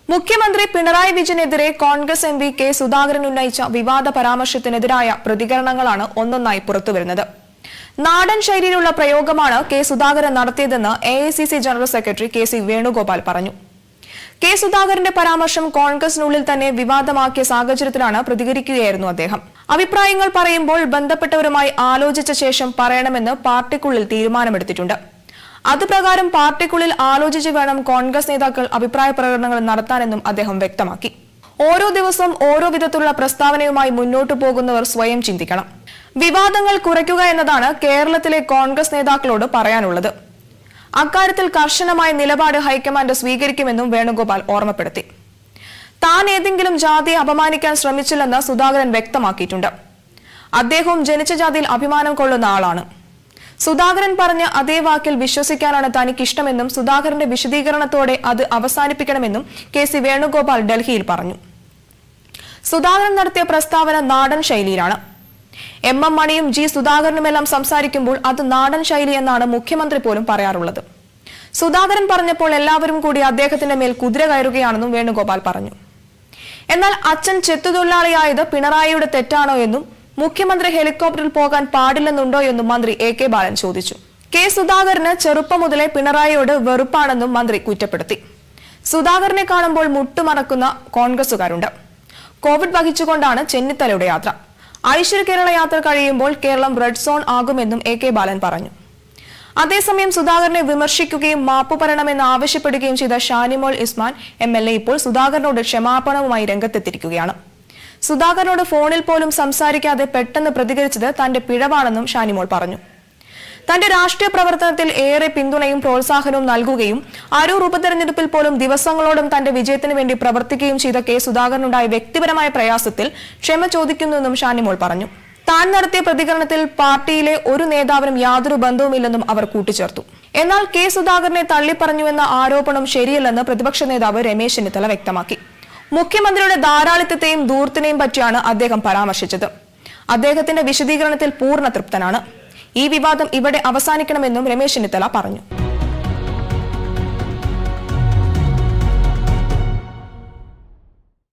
മുഖ്യമന്ത്രി പിണറായി വിജയനെതിരെ Congress M P K Sudhakaran ഉന്നയിച്ച വിവാദ പരാമർശത്തിനെതിരായ പ്രതികരണങ്ങളാണ് ഒന്നൊന്നായി പുറത്തുവരുന്നത് നാടൻ ശൈലിയിലുള്ള പ്രയോഗമാണ് കെ സുധാകരൻ നടത്തിയതെന്ന് A general secretary K C Venugopal പറഞ്ഞു കെ സുധാകരന്റെ പരാമർശം കോൺഗ്രസിനുള്ളിൽ തന്നെ വിവാദമാക്കിയ സാഹചര്യത്തിലാണ് പ്രതികരിക്കുകയായിരുന്നു അദ്ദേഹം അഭിപ്രായങ്ങൾ പറയുമ്പോൾ ബന്ധപ്പെട്ടവരുമായി ആലോചിച്ച ശേഷം പറയണമെന്ന് പാർട്ടിക്കുള്ളിൽ തീരുമാനമെടുത്തിട്ടുണ്ട് അതുപ്രകാരം പാർട്ടിക്കുള്ളിൽ ആലോചിച്ച് വേണം കോൺഗ്രസ് നേതാക്കൾ അഭിപ്രായ പ്രകടനങ്ങൾ നടത്താനെന്നും അദ്ദേഹം വ്യക്തമാക്കി ഓരോ ദിവസവും ഓരോ വിധത്തിലുള്ള പ്രസ്താവനയുമായി മുന്നോട്ടു പോകുന്നവർ സ്വയം ചിന്തിക്കണം വിവാദങ്ങൾ കുറയ്ക്കുക എന്നതാണ് കേരളത്തിലെ കോൺഗ്രസ് നേതാക്കളോട് പറയാനുള്ളത് അക്കാര്യത്തിൽ കർശനമായ നിലപാട് ഹൈക്കമാൻഡ് സ്വീകരിക്കുമെന്നും വേണുഗോപാൽ ഓർമ്മപ്പെടുത്തി താൻ ഏതെങ്കിലും ജാതിയെ അപമാനിക്കാൻ ശ്രമിച്ചില്ലെന്ന് സുധാകരൻ വ്യക്തമാക്കിയിട്ടുണ്ട് അദ്ദേഹവും ജനിച്ച ജാതിയിൽ അഭിമാനം കൊള്ളുന്ന ആളാണ് സുധാകരൻ പറഞ്ഞ അതേ വാക്കിൽ വിശ്വസിക്കാനാണ് തനിക്കിഷ്ടമെന്നും സുധാകരന്റെ വിശദീകരണത്തോടെ അത് അവസാനിപ്പിക്കണമെന്നും കെ സി വേണുഗോപാൽ ഡൽഹിയിൽ പറഞ്ഞു സുധാകരൻ നടത്തിയ പ്രസ്താവന നാടൻ ശൈലിയിലാണ് എം എം മണിയും ജി സുധാകരനുമെല്ലാം സംസാരിക്കുമ്പോൾ അത് നാടൻ ശൈലി എന്നാണ് മുഖ്യമന്ത്രി പോലും പറയാറുള്ളത് സുധാകരൻ പറഞ്ഞപ്പോൾ എല്ലാവരും കൂടി അദ്ദേഹത്തിന്റെ മേൽ കുതിര കയറുകയാണെന്നും വേണുഗോപാൽ പറഞ്ഞു എന്നാൽ അച്ഛൻ ചെത്തുതൊഴിലാളിയായത് പിണറായിയുടെ തെറ്റാണോ എന്നും മുഖ്യമന്ത്രി ഹെലികോപ്റ്ററിൽ പോകാൻ പാടില്ലെന്നുണ്ടോ എന്നും മന്ത്രി എ കെ ബാലൻ ചോദിച്ചു കെ സുധാകരന് ചെറുപ്പം മുതലേ പിണറായിയോട് വെറുപ്പാണെന്നും മന്ത്രി കുറ്റപ്പെടുത്തി സുധാകരനെ കാണുമ്പോൾ മുട്ടുമറക്കുന്ന കോൺഗ്രസുകാരുണ്ട് കോവിഡ് വഹിച്ചുകൊണ്ടാണ് ചെന്നിത്തലയുടെ യാത്ര ഐശ്വര്യ കേരള യാത്ര കഴിയുമ്പോൾ കേരളം റെഡ് സോൺ ആകുമെന്നും എ കെ ബാലൻ പറഞ്ഞു അതേസമയം സുധാകരനെ വിമർശിക്കുകയും മാപ്പു പറയണമെന്ന് ആവശ്യപ്പെടുകയും ചെയ്ത Shanimol Usman M L A ഇപ്പോൾ സുധാകരനോട് ക്ഷമാപണവുമായി രംഗത്തെത്തിയിരിക്കുകയാണ് സുധാകരനോട് ഫോണിൽ പോലും സംസാരിക്കാതെ പെട്ടെന്ന് പ്രതികരിച്ചത് തന്റെ പിഴവാണെന്നും ഷാനിമോൾ പറഞ്ഞു തന്റെ രാഷ്ട്രീയ പ്രവർത്തനത്തിൽ ഏറെ പിന്തുണയും പ്രോത്സാഹനവും നൽകുകയും അരൂർ ഉപതെരഞ്ഞെടുപ്പിൽ പോലും ദിവസങ്ങളോടും തന്റെ വിജയത്തിന് വേണ്ടി പ്രവർത്തിക്കുകയും ചെയ്ത കെ സുധാകരനുണ്ടായ വ്യക്തിപരമായ പ്രയാസത്തിൽ ക്ഷമ ചോദിക്കുന്നുവെന്നും ഷാനിമോൾ പറഞ്ഞു താൻ നടത്തിയ പ്രതികരണത്തിൽ പാർട്ടിയിലെ ഒരു നേതാവിനും യാതൊരു ബന്ധവുമില്ലെന്നും അവർ കൂട്ടിച്ചേർത്തു എന്നാൽ കെ സുധാകരനെ തള്ളിപ്പറഞ്ഞുവെന്ന ആരോപണം ശരിയല്ലെന്ന് പ്രതിപക്ഷ നേതാവ് രമേശ് ചെന്നിത്തല വ്യക്തമാക്കി മുഖ്യമന്ത്രിയുടെ ധാരാളിത്തത്തെയും ദൂർത്തിനെയും പറ്റിയാണ് അദ്ദേഹം പരാമർശിച്ചത് അദ്ദേഹത്തിന്റെ വിശദീകരണത്തിൽ പൂർണ്ണ തൃപ്തനാണ് ഈ വിവാദം ഇവിടെ അവസാനിക്കണമെന്നും രമേശ് ചെന്നിത്തല പറഞ്ഞു